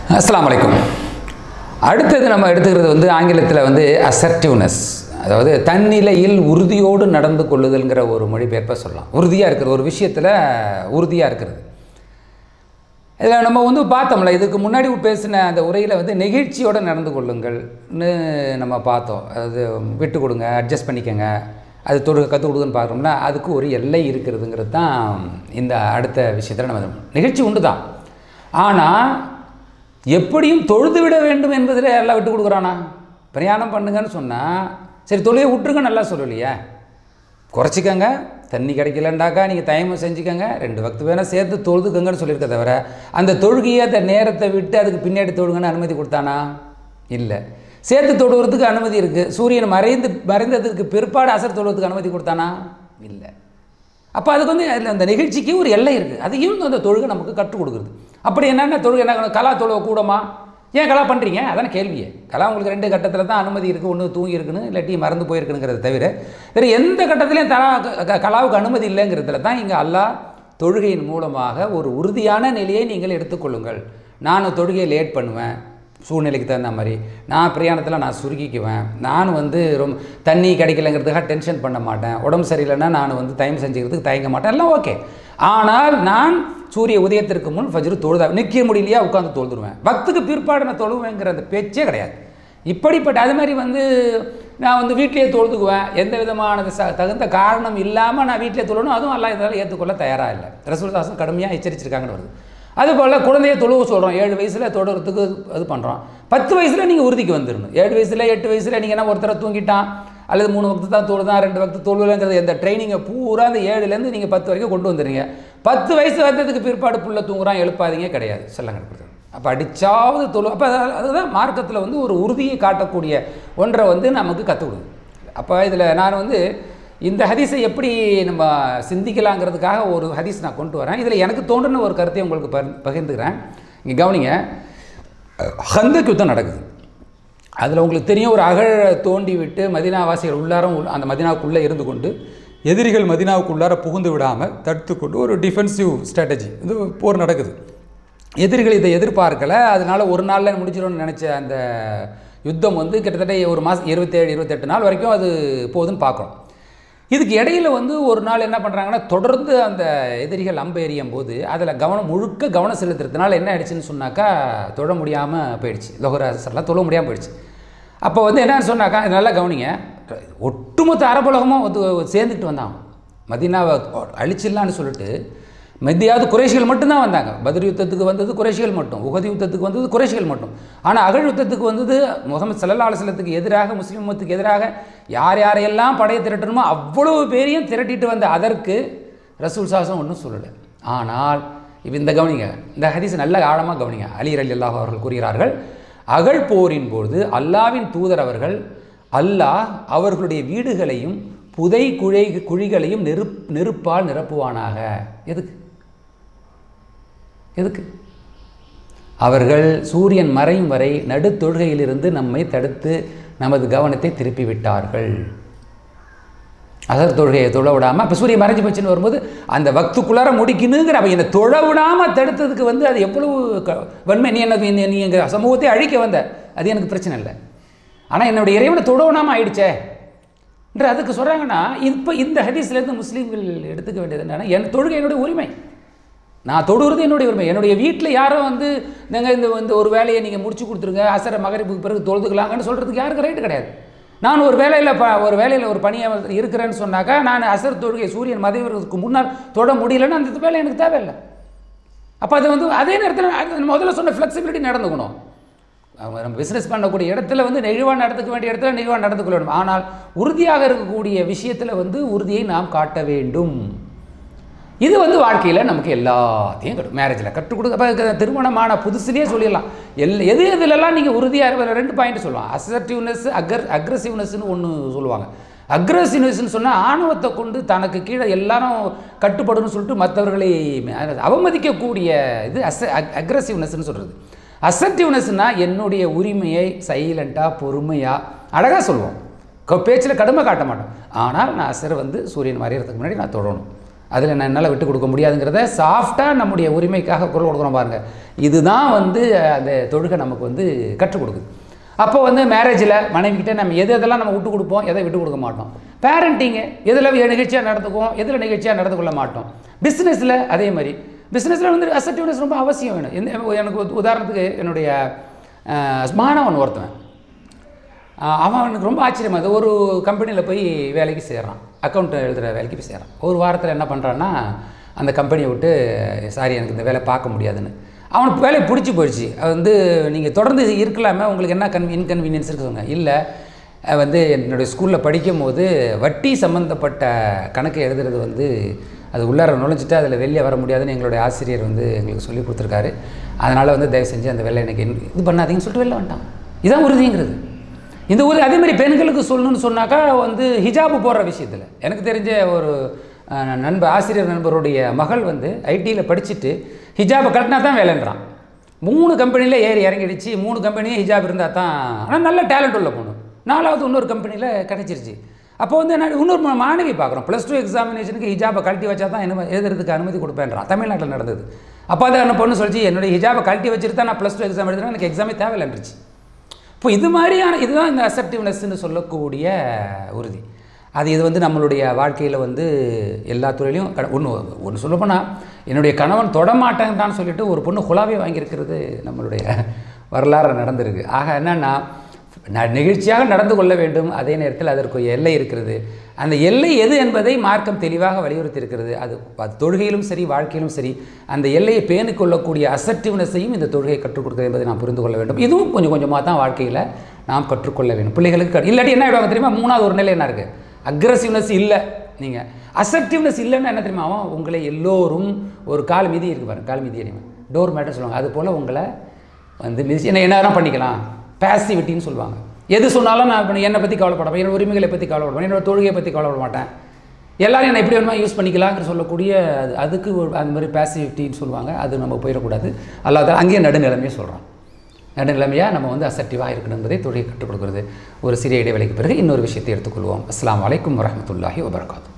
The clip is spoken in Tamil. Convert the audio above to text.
அஸ்ஸலாமு அலைக்கும் அடுத்தது நம்ம எடுத்துக்கிறது வந்து ஆங்கிலத்தில் வந்து அசர்டிவ்னஸ் அதாவது தன்னிலையில் உறுதியோடு நடந்து கொள்ளுதல்ங்கிற ஒரு மொழிபெயர்ப்பை சொல்லலாம் உறுதியாக இருக்கிற ஒரு விஷயத்தில் உறுதியாக இருக்கிறது இதில் நம்ம வந்து பார்த்தோம்ல இதுக்கு முன்னாடி பேசின அந்த உரையில் வந்து நெகிழ்ச்சியோடு நடந்து கொள்ளுங்கள்னு நம்ம பார்த்தோம் அது விட்டு கொடுங்க அட்ஜஸ்ட் பண்ணிக்கங்க அது தொடு கற்றுக் கொடுக்குன்னு பார்க்குறோம்னா அதுக்கு ஒரு எல்லை இருக்கிறதுங்கிறது தான் இந்த அடுத்த விஷயத்தில் நம்ம நிகழ்ச்சி உண்டு தான் ஆனால் எப்படியும் தொழுது விட வேண்டும் என்பதில் எல்லாம் விட்டு கொடுக்குறானா பிரயாணம் பண்ணுங்கன்னு சொன்னால் சரி தொழுகை விட்டுருங்க நல்லா சொல்லலையே குறைச்சிக்கங்க தண்ணி கிடைக்கலண்டாக்கா நீங்கள் தயமம் செஞ்சுக்கங்க ரெண்டு வக்து வேணால் சேர்த்து தொழுதுக்கங்கன்னு சொல்லியிருக்க தவிர அந்த தொழுகையை அந்த நேரத்தை விட்டு அதுக்கு பின்னாடி தொழுங்கன்னு அனுமதி கொடுத்தானா இல்லை சேர்த்து தொழுகிறதுக்கு அனுமதி இருக்குது சூரியன் மறைந்து மறைந்ததுக்கு பிற்பாடு அசர் தொழுவதுக்கு அனுமதி கொடுத்தானா இல்லை அப்போ அதுக்கு வந்து அதில் அந்த நிகழ்ச்சிக்கு ஒரு எல்லை இருக்குது அதையும் அந்த தொழுகை நமக்கு கற்றுக் கொடுக்குறது அப்படி என்னென்ன தொழுகை என்ன கலா தொழுவ கூடமா ஏன் கலா பண்ணுறீங்க அதான கேள்வியே கலா உங்களுக்கு ரெண்டு கட்டத்தில் தான் அனுமதி இருக்குது ஒன்று தூங்கி இருக்குன்னு இல்லாட்டி மறந்து போயிருக்குங்கிறத தவிர வேறு எந்த கட்டத்திலையும் தலா க- கலாவுக்கு அனுமதி இல்லைங்கிறதுல தான் இங்கே அல்லாஹ் தொழுகையின் மூலமாக ஒரு உறுதியான நிலையை நீங்கள் எடுத்துக்கொள்ளுங்கள் நான் தொழுகையை லேட் பண்ணுவேன் சூழ்நிலைக்கு தகுந்த மாதிரி நான் பிரயாணத்தில் நான் சுருக்கிக்குவேன் நான் வந்து ரொம்ப தண்ணி கிடைக்கலங்கிறதுக்காக டென்ஷன் பண்ண மாட்டேன் உடம்பு சரியில்லைன்னா நான் வந்து தயம் செஞ்சுக்கிறதுக்கு தயங்க மாட்டேன் எல்லாம் ஓகே ஆனால் நான் சூரிய உதயத்திற்கு முன் ஃபஜ்ரு தொழுதா நிற்க முடியலையா உட்காந்து தொழுதுருவேன் பக்துக்கு பிற்பாடு நான் தொழுவேங்கிற அந்த பேச்சே கிடையாது இப்படிப்பட்ட அது மாதிரி வந்து நான் வந்து வீட்டிலேயே தொழுதுக்குவேன் எந்த விதமான ச தகுந்த காரணம் இல்லாமல் நான் வீட்டிலே தொழணும் அதுவும் எல்லாம் இதெல்லாம் ஏற்றுக்கொள்ள தயாராக இல்லை ரசூல்தாசன் கடுமையாக எச்சரிச்சிருக்காங்கன்னு வருது அதுபோல் குழந்தைய தொழுவ சொல்கிறோம் ஏழு வயசில் தொடுறதுக்கு இது பண்ணுறோம் பத்து வயசில் நீங்கள் உறுதிக்கு வந்துடணும் ஏழு வயசில் எட்டு வயசில் நீங்கள் என்ன ஒருத்தரை தூங்கிட்டான் அல்லது மூணு வக்து தான் தொழுதான் ரெண்டு வக்து தொழுவலைங்கிறது இந்த ட்ரைனிங்கை பூரா அந்த ஏழுலேருந்து நீங்கள் பத்து வரைக்கும் கொண்டு வந்துடுறீங்க பத்து வயசு வந்ததுக்கு பிற்பாடு புள்ள தூங்குறான் எழுப்பாதீங்க கிடையாது செல்லங்க கொடுத்துருங்க அப்போ அடிச்சாவது தொழு அப்போ அதுதான் மார்க்கத்தில் வந்து ஒரு உறுதியை காட்டக்கூடிய ஒன்றை வந்து நமக்கு கற்றுக் கொடுக்குது அப்போ இதில் நான் வந்து இந்த ஹதீஸை எப்படி நம்ம சிந்திக்கலாங்கிறதுக்காக ஒரு ஹதீஸ் நான் கொண்டு வரேன் இதில் எனக்கு தோன்றின ஒரு கருத்தை உங்களுக்கு பகிர் பகிர்ந்துக்கிறேன் இங்கே கவனிங்க ஹந்தக் யுத்தம் நடக்குது அதில் உங்களுக்கு தெரியும் ஒரு அகழ தோண்டி விட்டு மதினாவாசிகள் உள்ளாரம் உள்ள- அந்த மதினாவுக்குள்ளே இருந்து கொண்டு எதிரிகள் மதினாவுக்குள்ளார புகுந்து விடாமல் தடுத்து கொண்டு ஒரு டிஃபென்சிவ் ஸ்ட்ராட்டஜி இது போர் நடக்குது எதிரிகள் இதை எதிர்பார்க்கல அதனால ஒரு நாளில் முடிச்சிடும்னு நினச்ச அந்த யுத்தம் வந்து கிட்டத்தட்ட ஒரு மாதம் இருபத்தேழு இருபத்தெட்டு நாள் வரைக்கும் அது போகுதுன்னு பார்க்குறோம் இதுக்கு இடையில வந்து ஒரு நாள் என்ன பண்ணுறாங்கன்னா தொடர்ந்து அந்த எதிரிகள் அம்பு எறியும் போது அதில் கவனம் முழுக்க கவனம் செலுத்துறதுனால என்ன ஆயிடுச்சுன்னு சொன்னாக்கா தொழ முடியாமல் போயிடுச்சு லோகராசர்லாம் தொழ முடியாமல் போயிடுச்சு அப்போ வந்து என்னன்னு சொன்னாக்கா இது நல்லா கவனிங்க ஒட்டுமொத்த அரபுலகமும் வந்து சேர்ந்துக்கிட்டு வந்தாங்க மதீனாவை அழிச்சிடலான்னு சொல்லிட்டு மெத்தியாவது குறைஷிகள் மட்டும்தான் வந்தாங்க பத்ர் யுத்தத்துக்கு வந்தது குறைஷிகள் மட்டும் உகதி யுத்தத்துக்கு வந்தது குறைஷிகள் மட்டும் ஆனால் அகழ் யுத்தத்துக்கு வந்தது முகமது சல்லா அலுவலத்துக்கு எதிராக முஸ்லிம் உம்மத்துக்கு எதிராக யார் யாரையெல்லாம் படையை திரட்டணுமோ அவ்வளவு பேரையும் திரட்டிட்டு வந்த அதற்கு ரசூல் சாசம் ஒன்றும் சொல்லலை ஆனால் இப்போ இந்த கவனிங்க இந்த ஹதீஸ் நல்ல ஆழமாக கவனிங்க அலி அலி அல்லாஹ் அவர்கள் கூறுகிறார்கள் அகழ் போரின் பொழுது அல்லாவின் தூதர் அவர்கள் அல்லாஹ் அவர்களுடைய வீடுகளையும் புதை குழை குழிகளையும் நெருப் நெருப்பால் நிரப்புவானாக எதுக்கு எதுக்கு அவர்கள் சூரியன் மறையும் வரை நடுத்தொழுகையிலிருந்து நம்மை தடுத்து நமது கவனத்தை திருப்பி விட்டார்கள் அசர் தொழுகையை தொழ விடாமல் இப்போ சூரியன் மறைஞ்சு போச்சுன்னு வரும்போது அந்த வக்துக்குள்ளார முடிக்கணுங்கிற அவன் என்னை தொழ விடாமல் தடுத்ததுக்கு வந்து அது எவ்வளவு க- வன்மை நீ என்ன நீ- நீ எங்கள் சமூகத்தை அழிக்க வந்த அது எனக்கு பிரச்சனை இல்லை ஆனால் என்னுடைய இறைவனை தொழ விடாமல் ஆயிடுச்சே என்று அதுக்கு சொல்கிறாங்கன்னா இப்போ இந்த ஹதீஸ்லேருந்து முஸ்லீம்கள் எடுத்துக்க வேண்டியது என்னன்னா என் தொழுகை என்னுடைய உரிமை நான் தொடுறது என்னுடைய உரிமை என்னுடைய வீட்டில் யாரும் வந்து நீங்கள் இந்த இந்த ஒரு வேலையை நீங்கள் முடிச்சு கொடுத்துருங்க அசர மகரிப்புக்கு பிறகு தொழுதுக்கலாங்கன்னு சொல்கிறதுக்கு யாருக்கு ரைட்டு கிடையாது நான் ஒரு வேலையில் ப ஒரு வேலையில் ஒரு பணியை இருக்கிறேன்னு சொன்னாக்கா நான் அசர் தொழுகை சூரியன் மதிவதற்கு முன்னால் தொட முடியலன்னு அந்த வேலை எனக்கு தேவையில்லை அப்போ அது வந்து அதே நேரத்தில் அது முதல்ல சொன்ன ஃப்ளெக்சிபிலிட்டி நடந்துக்கணும் அவங்க நம்ம பிஸ்னஸ் பண்ணக்கூடிய இடத்துல வந்து நெழிவாக நடந்துக்க வேண்டிய இடத்துல நெழிவாக நடந்து கொள்ள வேண்டும் ஆனால் உறுதியாக இருக்கக்கூடிய விஷயத்தில் வந்து உறுதியை நாம் காட்ட வேண்டும் இது வந்து வாழ்க்கையில் நமக்கு எல்லாத்தையும் கட்டு மேரேஜில் கற்றுக் கொடுக்க அப்ப திருமணமான புதுசுலேயே சொல்லிடலாம் எல் எது எதுலெல்லாம் நீங்கள் உறுதியாக இருப்ப ரெண்டு பாயிண்ட் சொல்லுவாங்க அசர்டிவ்னஸ் அக்ர அக்ரஸிவ்னஸ்னு ஒன்று சொல்லுவாங்க அக்ரஸிவ்னஸ்ன்னு சொன்னால் ஆணவத்தை கொண்டு தனக்கு கீழே எல்லாரும் கட்டுப்படணும்னு சொல்லிட்டு மற்றவர்களை அவமதிக்கக்கூடிய இது அச அக்ரஸிவ்னஸ்ன்னு சொல்கிறது அசர்டிவ்னஸ்னால் என்னுடைய உரிமையை சைலண்ட்டாக பொறுமையாக அழகாக சொல்லுவோம் பேச்சில் கடுமை காட்ட மாட்டோம் ஆனால் நான் அசர் வந்து சூரியன் மறையறதுக்கு முன்னாடி நான் தொடணும் அதில் நான் என்னால் விட்டு கொடுக்க முடியாதுங்கிறத சாஃப்டாக நம்முடைய உரிமைக்காக குரல் கொடுக்குறோம் பாருங்கள் இதுதான் வந்து அந்த தொழுகை நமக்கு வந்து கற்றுக் கொடுக்குது அப்போ வந்து மேரேஜில் மனைவிக்கிட்ட நம்ம எது எதெல்லாம் நம்ம விட்டு கொடுப்போம் எதை விட்டு கொடுக்க மாட்டோம் பேரண்டிங்கு எதில் நிகழ்ச்சியாக நடந்துக்குவோம் எதில் நிகழ்ச்சியாக நடந்து கொள்ள மாட்டோம் பிஸ்னஸில் அதே மாதிரி பிஸ்னஸில் வந்து அசர்டிவ்னஸ் ரொம்ப அவசியம் வேணும் எந்த எனக்கு உ- உதாரணத்துக்கு என்னுடைய அஹ், மாணவன் ஒருத்தவன் ஆஹ் அவன் எனக்கு ரொம்ப ஆச்சரியமா அது ஒரு கம்பெனியில் போய் வேலைக்கு சேர்றான் அக்கௌண்ட் எழுதுகிற வேலைக்கு போய் சேர்றான் ஒரு வாரத்தில் என்ன பண்ணுறான்னா அந்த கம்பெனியை விட்டு சாரி எனக்கு இந்த வேலை பார்க்க முடியாதுன்னு அவனுக்கு வேலையை பிடிச்சி போயிடுச்சு அது வந்து நீங்கள் தொடர்ந்து இருக்கலாமே உங்களுக்கு என்ன கன் இன்கன்வீனியன்ஸ் இருக்குங்க இல்லை அஹ் வந்து என்னுடைய ஸ்கூலில் படிக்கும் போது வட்டி சம்மந்தப்பட்ட கணக்கு எழுதுறது வந்து அது உள்ளார நுழைஞ்சிட்டு அதில் வெளியே வர முடியாதுன்னு எங்களுடைய ஆசிரியர் வந்து எங்களுக்கு சொல்லி கொடுத்துருக்காரு அதனால் வந்து தயவு செஞ்சு அந்த வேலை எனக்கு in- இது பண்ணாதீங்கன்னு சொல்லிட்டு வெளில வந்துட்டான் இதான் உறுதிங்கிறது இந்த ஊர் அதே மாதிரி பெண்களுக்கு சொல்லணும்னு சொன்னாக்கா வந்து ஹிஜாபு போடுற விஷயத்தில் எனக்கு தெரிஞ்ச ஒரு அஹ், நண்பர் ஆசிரியர் நண்பருடைய மகள் வந்து ஐடியில் படிச்சுட்டு ஹிஜாபை கட்டினா தான் வேலைன்றான் மூணு கம்பெனியில் ஏறி இறங்கிடுச்சு மூணு கம்பெனியும் ஹிஜாப் இருந்தால் தான் ஆனால் நல்ல டேலண்ட் உள்ள பொண்ணு நாலாவது இன்னொரு கம்பெனியில் கிடச்சிருச்சு அப்போ வந்து என்ன இன்னொரு மா- மாணவி பார்க்குறோம் ப்ளஸ் டூ எக்ஸாமினேஷனுக்கு ஹிஜாபை கழட்டி வச்சா தான் என்ன எழுதுறதுக்கு அனுமதி கொடுப்பேன்றான் தமிழ்நாட்டில் நடந்தது அப்போ அதை அந்த பொண்ணு சொல்லிச்சு என்னுடைய ஹிஜாபை கழட்டி வச்சுட்டு தான் நான் ப்ளஸ் டூ எக்ஸாம் எழுதுறேன் எனக்கு எக்ஸாமே தேவையில்லைன்றுச்சு இப்போ இது மாதிரியான இதுதான் இந்த அசப்டிவ்னஸ்ன்னு சொல்லக்கூடிய உறுதி அது இது வந்து நம்மளுடைய வாழ்க்கையில் வந்து எல்லா துறையிலையும் ஒன்று ஒன்று சொல்லப்போனால் என்னுடைய கணவன் தொடமாட்டேன்டான்னு சொல்லிட்டு ஒரு பொண்ணு குழாவே வாங்கியிருக்கிறது நம்மளுடைய வரலாறு நடந்திருக்கு ஆக என்னன்னா ந- நெகிழ்ச்சியாக நடந்து கொள்ள வேண்டும் அதே நேரத்தில் அதற்கு ஒரு எல்லை இருக்கிறது அந்த எல்லை எது என்பதை மார்க்கம் தெளிவாக வலியுறுத்தி இருக்கிறது அது அது தொழுகையிலும் சரி வாழ்க்கையிலும் சரி அந்த எல்லையை பேணிக் கொள்ளக்கூடிய அசர்டிவ்னஸையும் இந்த தொழுகை கற்றுக் கொடுக்கிறது என்பதை நாம் புரிந்து கொள்ள வேண்டும் இதுவும் கொஞ்சம் கொஞ்சமாக தான் வாழ்க்கையில் நாம் கற்றுக்கொள்ள வேண்டும் பிள்ளைகளுக்கு கற்று- இல்லாட்டி என்ன ஆகிடுவாங்க தெரியுமா மூணாவது ஒரு நிலை என்ன இருக்குது அக்ரஸிவ்னஸ் இல்லை நீங்கள் அசர்டிவ்னஸ் இல்லைன்னா என்ன தெரியுமா அவன் உங்களை எல்லோரும் ஒரு கால் மீதி இருக்கு பாருங்க கால் மீதி அறிவு டோர் மேட்டர் சொல்லுவாங்க அது போல் உங்களை வந்து மிதிச்சு என்ன என்ன பண்ணிக்கலாம் பேசிவிட்டின்னு சொல்லுவாங்க எது சொன்னாலும் நான் இப்ப என்னை பற்றி கவலைப்பட மாட்டேன் என்னோட உரிமைகளை பற்றி கவலைப்பட மாட்டேன் என்னோட தொழுகையை பற்றி கவலைப்பட மாட்டேன் எல்லாரும் என்ன எப்படி வேணுமா யூஸ் பண்ணிக்கலாங்கிற சொல்லக்கூடிய அது அதுக்கு ஒரு அந்த மாதிரி பேசிவிட்டின்னு சொல்லுவாங்க அது நம்ம போயிடக்கூடாது அல்லாத அங்கேயே நடுநிலைமையை சொல்கிறோம் நடுநிலைமையாக நம்ம வந்து அசட்டிவாக இருக்கணும் என்பதை தொழில் கற்றுக் கொடுக்கிறது ஒரு சிறிய இடைவெளிக்கு பிறகு இன்னொரு விஷயத்தை எடுத்துக்கொள்வோம் அஸ்ஸலாமு அலைக்கும் வரஹ்மத்துல்லாஹி வபரகாத்து